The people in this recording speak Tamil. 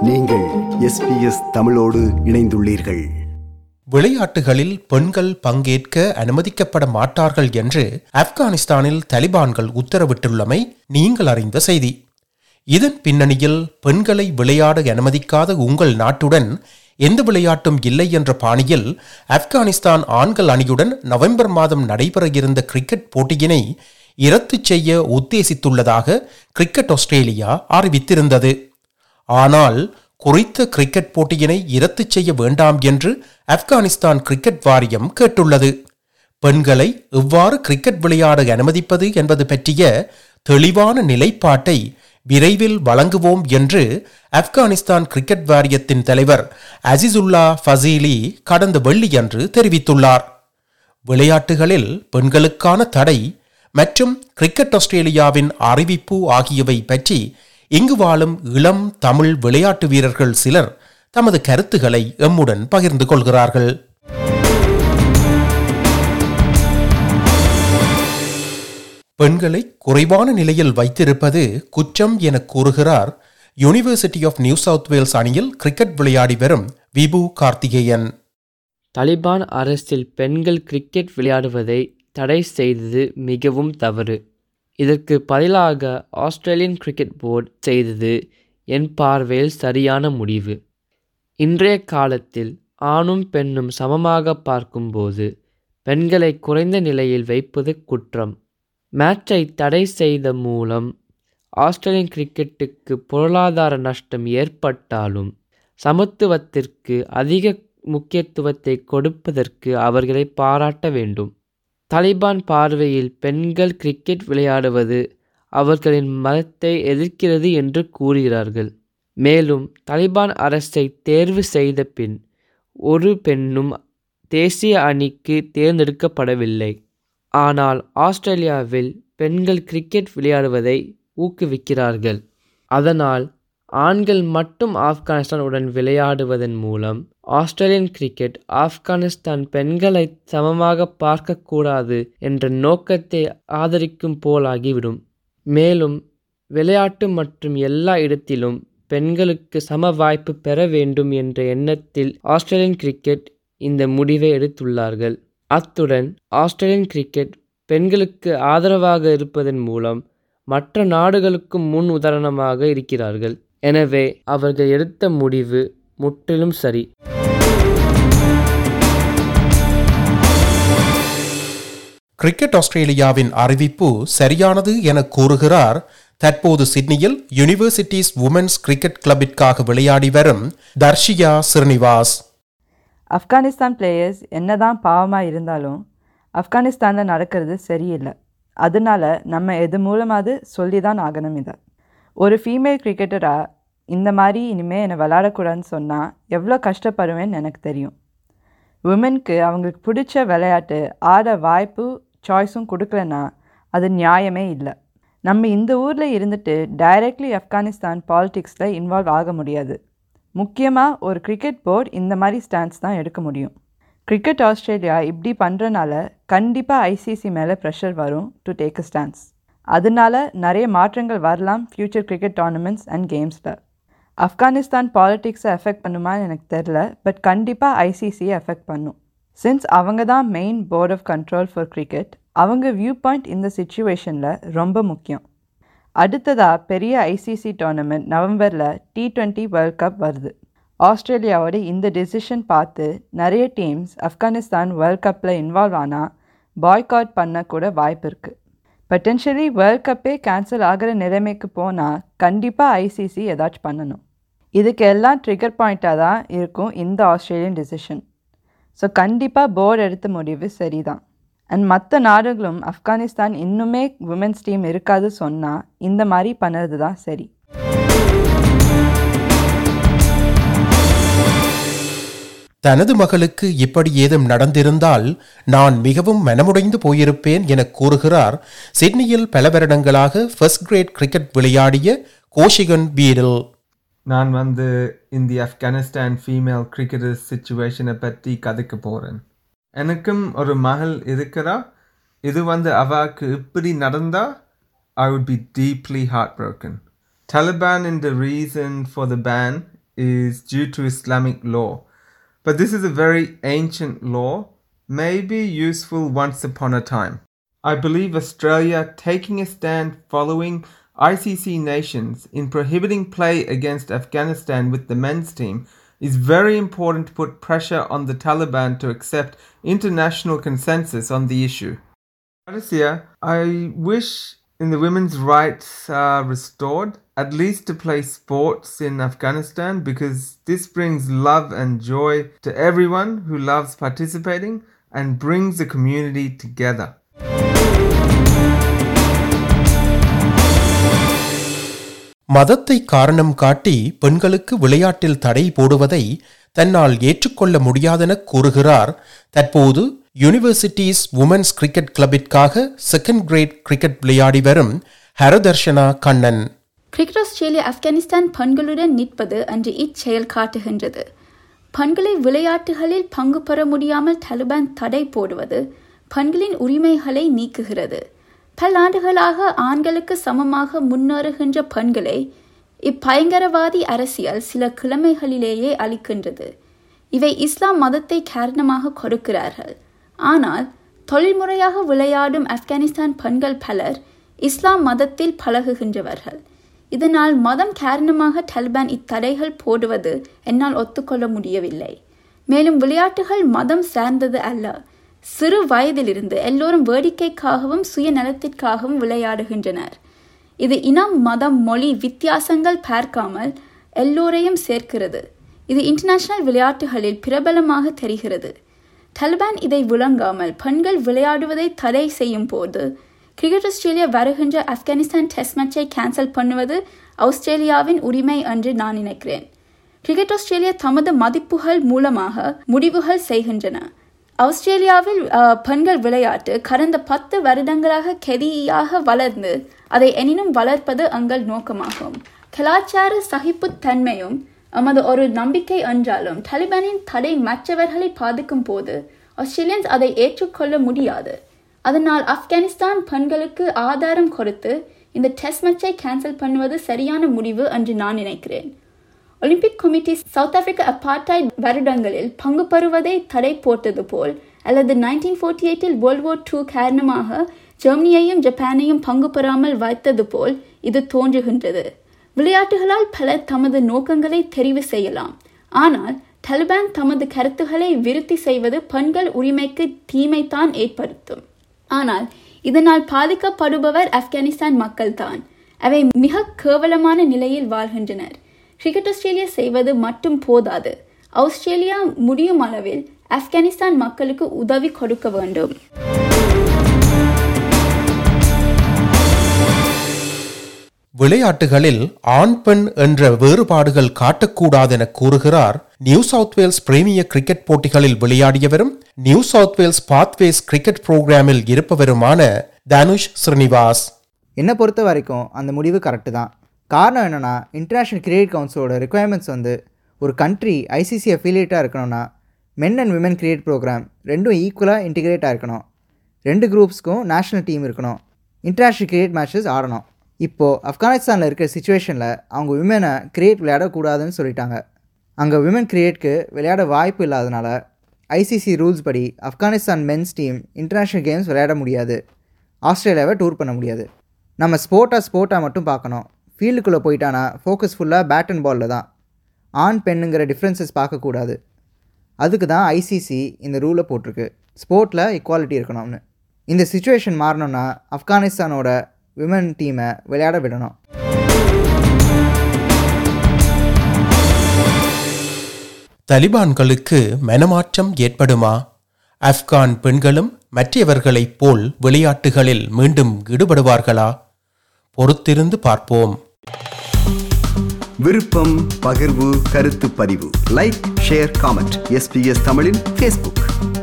நீங்கள் எஸ்பிஎஸ் தமிழோடு இணைந்துள்ளீர்கள் விளையாட்டுகளில் பெண்கள் பங்கேற்க அனுமதிக்கப்பட மாட்டார்கள் என்று ஆப்கானிஸ்தானில் தலிபான்கள் உத்தரவிட்டுள்ளமை நீங்கள் அறிந்த செய்தி இதன் பின்னணியில் பெண்களை விளையாட அனுமதிக்காத உங்கள் நாட்டுடன் எந்த விளையாட்டும் இல்லை என்ற பாணியில் ஆப்கானிஸ்தான் ஆண்கள் அணியுடன் நவம்பர் மாதம் நடைபெற இருந்த கிரிக்கெட் போட்டியினை இரத்து செய்ய உத்தேசித்துள்ளதாக கிரிக்கெட் ஆஸ்திரேலியா அறிவித்திருந்தது ஆனால் குறித்த கிரிக்கெட் போட்டியினை இரத்து செய்ய வேண்டாம் என்று ஆப்கானிஸ்தான் கிரிக்கெட் வாரியம் கேட்டுள்ளது பெண்களை எவ்வாறு கிரிக்கெட் விளையாட அனுமதிப்பது என்பது பற்றிய தெளிவான நிலைப்பாட்டை விரைவில் வழங்குவோம் என்று ஆப்கானிஸ்தான் கிரிக்கெட் வாரியத்தின் தலைவர் அசிசுல்லா ஃபசீலி கடந்த வெள்ளியன்று தெரிவித்துள்ளார் விளையாட்டுகளில் பெண்களுக்கான தடை மற்றும் கிரிக்கெட் ஆஸ்திரேலியாவின் அறிவிப்பு ஆகியவை பற்றி இங்கு வாழும் இளம் தமிழ் விளையாட்டு வீரர்கள் சிலர் தமது கருத்துக்களை எம்முடன் பகிர்ந்து கொள்கிறார்கள் பெண்களை குறைவான நிலையில் வைத்திருப்பது குற்றம் என கூறுகிறார் University of New South Wales அணியில் கிரிக்கெட் விளையாடி வரும் விபு கார்த்திகேயன் தலிபான் அரசில் பெண்கள் கிரிக்கெட் விளையாடுவதை தடை செய்தது மிகவும் தவறு இதற்கு பதிலாக ஆஸ்திரேலியன் கிரிக்கெட் போர்டு செய்தது என் பார்வையில் சரியான முடிவு இன்றைய காலத்தில் ஆணும் பெண்ணும் சமமாக பார்க்கும்போது பெண்களை குறைந்த நிலையில் வைப்பது குற்றம் மேட்சை தடை செய்த மூலம் ஆஸ்திரேலியன் கிரிக்கெட்டுக்கு பொருளாதார நஷ்டம் ஏற்பட்டாலும் சமத்துவத்திற்கு அதிக முக்கியத்துவத்தை கொடுப்பதற்கு அவர்களை பாராட்ட வேண்டும் தலிபான் பார்வையில் பெண்கள் கிரிக்கெட் விளையாடுவது அவர்களின் மதத்தை எதிர்க்கிறது என்று கூறுகிறார்கள் மேலும் தலிபான் அரசை தேர்வு செய்த பின் ஒரு பெண்ணும் தேசிய அணிக்கு தேர்ந்தெடுக்கப்படவில்லை ஆனால் ஆஸ்திரேலியாவில் பெண்கள் கிரிக்கெட் விளையாடுவதை ஊக்குவிக்கிறார்கள் அதனால் ஆண்கள் மட்டும் ஆப்கானிஸ்தானுடன் விளையாடுவதன் மூலம் ஆஸ்திரேலியன் கிரிக்கெட் ஆப்கானிஸ்தான் பெண்களை சமமாக பார்க்கக்கூடாது என்ற நோக்கத்தை ஆதரிக்கும் போலாகிவிடும் மேலும் விளையாட்டு மற்றும் எல்லா இடத்திலும் பெண்களுக்கு சம வாய்ப்பு பெற வேண்டும் என்ற எண்ணத்தில் ஆஸ்திரேலியன் கிரிக்கெட் இந்த முடிவை எடுத்துள்ளார்கள் அத்துடன் ஆஸ்திரேலியன் கிரிக்கெட் பெண்களுக்கு ஆதரவாக இருப்பதன் மூலம் மற்ற நாடுகளுக்கும் முன் உதாரணமாக இருக்கிறார்கள் எனவே அவர்கள் எடுத்த முடிவு முற்றிலும் சரி கிரிக்கெட் ஆஸ்திரேலியாவின் அறிவிப்பு சரியானது என கூறுகிறார் தற்போது சிட்னியில் யூனிவர்சிட்டிஸ் உமன்ஸ் கிரிக்கெட் கிளப்பிற்காக விளையாடி வரும் தர்ஷியா ஸ்ரீனிவாஸ் ஆப்கானிஸ்தான் பிளேயர்ஸ் என்னதான் பாவமாக இருந்தாலும் ஆப்கானிஸ்தானில் நடக்கிறது சரியில்லை அதனால நம்ம எது மூலமாவது சொல்லி தான் ஆகணும் இதை ஒரு ஃபீமேல் கிரிக்கெட்டராக இந்த மாதிரி இனிமேல் என்னை விளையாடக்கூடாதுன்னு சொன்னால் எவ்வளோ கஷ்டப்படுவேன்னு எனக்கு தெரியும் உமனுக்கு அவங்களுக்கு பிடிச்ச விளையாட்டு ஆட வாய்ப்பு சாய்ஸும் கொடுக்கலன்னா அது நியாயமே இல்லை நம்ம இந்த ஊரில் இருந்துட்டு டைரக்ட்லி ஆப்கானிஸ்தான் பாலிடிக்ஸில் இன்வால்வ் ஆக முடியாது முக்கியமாக ஒரு கிரிக்கெட் போர்டு இந்த மாதிரி ஸ்டாண்ட்ஸ் தான் எடுக்க முடியும் கிரிக்கெட் ஆஸ்திரேலியா இப்படி பண்ணுறனால கண்டிப்பாக ஐசிசி மேலே ப்ரெஷர் வரும் டு டேக் அ ஸ்டாண்ட்ஸ் அதனால நிறைய மாற்றங்கள் வரலாம் ஃப்யூச்சர் கிரிக்கெட் டோர்னமெண்ட்ஸ் அண்ட் கேம்ஸில் ஆப்கானிஸ்தான் பாலிடிக்ஸை எஃபெக்ட் பண்ணுமான்னு எனக்கு தெரில பட் கண்டிப்பாக ஐசிசியை எஃபெக்ட் பண்ணும் சின்ஸ் அவங்க தான் main board of control for cricket அவங்க வியூ பாயிண்ட் இந்த சுச்சுவேஷனில் ரொம்ப முக்கியம் அடுத்ததாக பெரிய ஐசிசி டோர்னமெண்ட் நவம்பரில் டி டுவெண்ட்டி வேர்ல்ட் கப் வருது ஆஸ்திரேலியாவோட இந்த டெசிஷன் பார்த்து நிறைய டீம்ஸ் ஆப்கானிஸ்தான் வேர்ல்ட் கப்பில் இன்வால்வ் ஆனால் பாய்காட் பண்ண கூட வாய்ப்பு இருக்குது பொட்டென்ஷியலி வேர்ல்ட் கப்பே கேன்சல் ஆகிற நிலைமைக்கு போனால் கண்டிப்பாக ஐசிசி ஏதாச்சும் பண்ணணும் இதுக்கு எல்லாம் ட்ரிகர் பாயிண்ட்டாக தான் இருக்கும் இந்த ஆஸ்திரேலியன் டெசிஷன் ஸோ கண்டிப்பாக போர்டு எடுத்த முடிவு சரிதான் அண்ட் மற்ற நாடுகளும் ஆப்கானிஸ்தான் இன்னுமே உமன்ஸ் டீம் இருக்காது சொன்னால் இந்த மாதிரி பண்ணுறது தான் சரி தனது மகளுக்கு இப்படி ஏதும் நடந்திருந்தால் நான் மிகவும் மனமுடைந்து போயிருப்பேன் என கூறுகிறார் சிட்னியில் பல வருடங்களாக ஃபர்ஸ்ட் கிரேட் கிரிக்கெட் விளையாடிய கோஷிகன் பீரில் நான் வந்து இந்த ஆப்கானிஸ்தான் ஃபீமேல் கிரிக்கெட்டர் சுச்சுவேஷனை பற்றி கதைக்க போகிறேன் எனக்கும் ஒரு மகள் இருக்கிறா இது வந்து அவாக்கு இப்படி நடந்தா I would be deeply heartbroken. Taliban in the reason for the ban is due to Islamic law. But this is a very ancient law, maybe useful once upon a time. I believe Australia taking a stand following ICC nations in prohibiting play against Afghanistan with the men's team is very important to put pressure on the Taliban to accept international consensus on the issue. Alicia, I wish in the women's rights are restored, at least to play sports in Afghanistan, because this brings love and joy to everyone who loves participating and brings the community together. மதத்தை காரணம் காட்டி பெண்களுக்கு விளையாட்டில் தடை போடுவதை தன்னால் ஏற்றுக்கொள்ள முடியாதென கூறுகிறார் தற்போது யூனிவர்சிட்டிஸ் உமன்ஸ் கிரிக்கெட் கிளப்பிற்காக செகண்ட் கிரேட் கிரிக்கெட் விளையாடி வரும் ஹரதர்ஷனா கண்ணன் கிரிக்கெட் ஆஸ்திரேலியா ஆப்கானிஸ்தான் பெண்களுடன் நிற்பது அன்று இச்செயல் காட்டுகின்றது பெண்களை விளையாட்டுகளில் பங்கு பெற முடியாமல் தலிபான் தடை போடுவது பெண்களின் உரிமைகளை நீக்குகிறது பல ஆண்டுகளாக ஆண்களுக்கு சமமாக முன்னேறுகின்ற பெண்களை இப்பயங்கரவாதி அரசியல் சில கிழமைகளிலேயே அளிக்கின்றது இவை இஸ்லாம் மதத்தை காரணமாக கொடுக்கிறார்கள் ஆனால் தொழில்முறையாக விளையாடும் ஆப்கானிஸ்தான் பெண்கள் பலர் இஸ்லாம் மதத்தில் பழகுகின்றவர்கள் இதனால் மதம் காரணமாக டலிபான் இத்தடைகள் போடுவது என்னால் ஒத்துக்கொள்ள முடியவில்லை மேலும் விளையாட்டுகள் மதம் சார்ந்தது அல்ல சிறு வயதிலிருந்து எல்லோரும் வேடிக்கைக்காகவும் சுயநலத்திற்காகவும் விளையாடுகின்றனர் இது இனம் மதம் மொழி வித்தியாசங்கள் பார்க்காமல் எல்லோரையும் சேர்க்கிறது இது இன்டர்நேஷனல் விளையாட்டுகளில் பிரபலமாக தெரிகிறது டலிபான் இதை விளங்காமல் பெண்கள் விளையாடுவதை தடை செய்யும் போது கிரிக்கெட் ஆஸ்திரேலியா வருகின்ற ஆப்கானிஸ்தான் டெஸ்ட் மேட்சை கேன்சல் பண்ணுவது ஆஸ்திரேலியாவின் உரிமை என்று நான் நினைக்கிறேன் கிரிக்கெட் ஆஸ்திரேலியா தமது மதிப்புகள் மூலமாக முடிவுகள் செய்கின்றன ஆஸ்திரேலியாவில் அஹ், பெண்கள் விளையாட்டு கடந்த பத்து வருடங்களாக கெதியாக வளர்ந்து அதை எனினும் வளர்ப்பது எங்கள் நோக்கமாகும் கலாச்சார சகிப்புத்தன்மையும் எமது ஒரு நம்பிக்கை என்றாலும் டலிபானின் தடை மற்றவர்களை பாதிக்கும் போது ஆஸ்திரேலியன்ஸ் அதை ஏற்றுக்கொள்ள முடியாது அதனால் ஆப்கானிஸ்தான் பெண்களுக்கு ஆதாரம் கொடுத்து இந்த டெஸ்ட் மேட்சை கேன்சல் பண்ணுவது சரியான முடிவு என்று நான் நினைக்கிறேன் Olympic committee South Africa apartheid வருடங்களில் பங்கு பெறுவதை தடை போட்டது போல் அல்லது நைன்டீன் ஃபோர்ட்டி எயிட்டில் வேர்ல்ட் வார் டூ காரணமாக ஜெர்மனியையும் ஜப்பானையும் பங்கு பெறாமல் வைத்தது போல் இது தோன்றுகின்றது விளையாட்டுகளால் பலர் தமது நோக்கங்களை தெரிவு செய்யலாம் ஆனால் டலிபான் தமது கருத்துக்களை விருத்தி செய்வது பெண்கள் உரிமைக்கு தீமைத்தான் ஏற்படுத்தும் ஆனால் இதனால் பாதிக்கப்படுபவர் ஆப்கானிஸ்தான் மக்கள்தான் அவை மிக கேவலமான நிலையில் வாழ்கின்றனர் கிரிக்கெட் ஆஸ்திரேலியா செய்வது மட்டும் போதாது ஆஸ்திரேலியா முடியும் அளவில் ஆப்கானிஸ்தான் மக்களுக்கு உதவி கொடுக்க வேண்டும் விளையாட்டுகளில் ஆண் பெண் என்ற வேறுபாடுகள் காட்டக்கூடாதென கூறுகிறார் New South Wales premier cricket போட்டிகளில் விளையாடியவரும் New South Wales pathways cricket புரோகிராமில் இருப்பவருமான தனுஷ் ஸ்ரீனிவாஸ் என்னை பொறுத்த வரைக்கும் அந்த முடிவு கரெக்டு தான் காரணம் என்னென்னா இன்டர்நேஷ்னல் கிரிக்கெட் கவுன்சிலோட ரெக்குவயர்மெண்ட்ஸ் வந்து ஒரு கண்ட்ரி ஐசிசி அஃபிலியேட்டாக இருக்கணும்னா men and women cricket program ரெண்டும் ஈக்குவலாக இன்டிகிரேட்டாக இருக்கணும் ரெண்டு குரூப்ஸ்க்கும் நேஷ்னல் டீம் இருக்கணும் இன்டர்நேஷ்னல் கிரிக்கெட் மேட்சஸ் ஆடணும் இப்போது ஆப்கானிஸ்தானில் இருக்கிற சுச்சுவேஷனில் அவங்க விமனை கிரிக்கெட் விளையாடக்கூடாதுன்னு சொல்லிட்டாங்க அங்கே விமன் கிரிக்கெட்க்கு விளையாட வாய்ப்பு இல்லாதனால ஐசிசி ரூல்ஸ் படி Afghanistan men's team international games விளையாட முடியாது ஆஸ்திரேலியாவை டூர் பண்ண முடியாது நம்ம ஸ்போர்ட்டாக ஸ்போர்ட்டாக மட்டும் பார்க்கணும் ஃபீல்டுக்குள்ளே போயிட்டானா ஃபோக்கஸ் ஃபுல்லாக பேட் அண்ட் பாலில் தான் ஆண் பெண்ணுங்கிற டிஃப்ரென்சஸ் பார்க்கக்கூடாது அதுக்கு தான் ஐசிசி இந்த ரூலை போட்டிருக்கு ஸ்போர்ட்டில் இக்வாலிட்டி இருக்கணும்னு இந்த சுச்சுவேஷன் மாறணும்னா ஆப்கானிஸ்தானோட விமன் டீமை விளையாட விடணும் தலிபான்களுக்கு மனமாற்றம் ஏற்படுமா ஆப்கான் பெண்களும் மற்றவர்களைப் போல் விளையாட்டுகளில் மீண்டும் ஈடுபடுவார்களா பொறுத்திருந்து பார்ப்போம் விருப்பம் பகிர்வு கருத்து பதிவு லைக் ஷேர் காமெண்ட் எஸ்பிஎஸ் தமிழின் ஃபேஸ்புக்